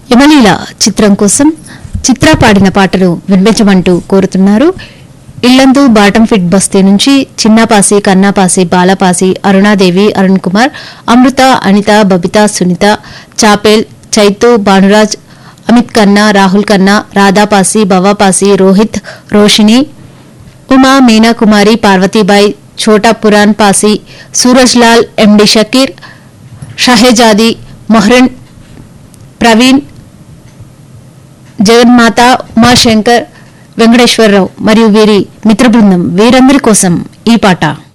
యమలీల చిత్రం కోసం చిత్ర పాడిన పాటను వినిపించమంటూ కోరుతున్నారు ఇల్లందు బాటం ఫిట్ బస్తీ నుంచి చిన్నపాసి కన్నాపాసి బాలపాసి అరుణాదేవి అరుణ్ కుమార్ అమృత అనిత బబిత సునీత చాపేల్ చైతు భానురాజ్ అమిత్ కన్నా రాహుల్ కన్నా రాధాపాసి భవాపాసి రోహిత్ రోషిణి ఉమా మీనా కుమారి పార్వతీబాయి ఛోటా పురాన్ పాసి సూరజ్ లాల్ ఎండి షకీర్ షహేజాది మొహ్రెన్ ప్రవీణ్ జగన్మాత ఉమాశంకర్ వెంకటేశ్వరరావు మరియు వీరి మిత్ర బృందం వీరందరి కోసం ఈ పాట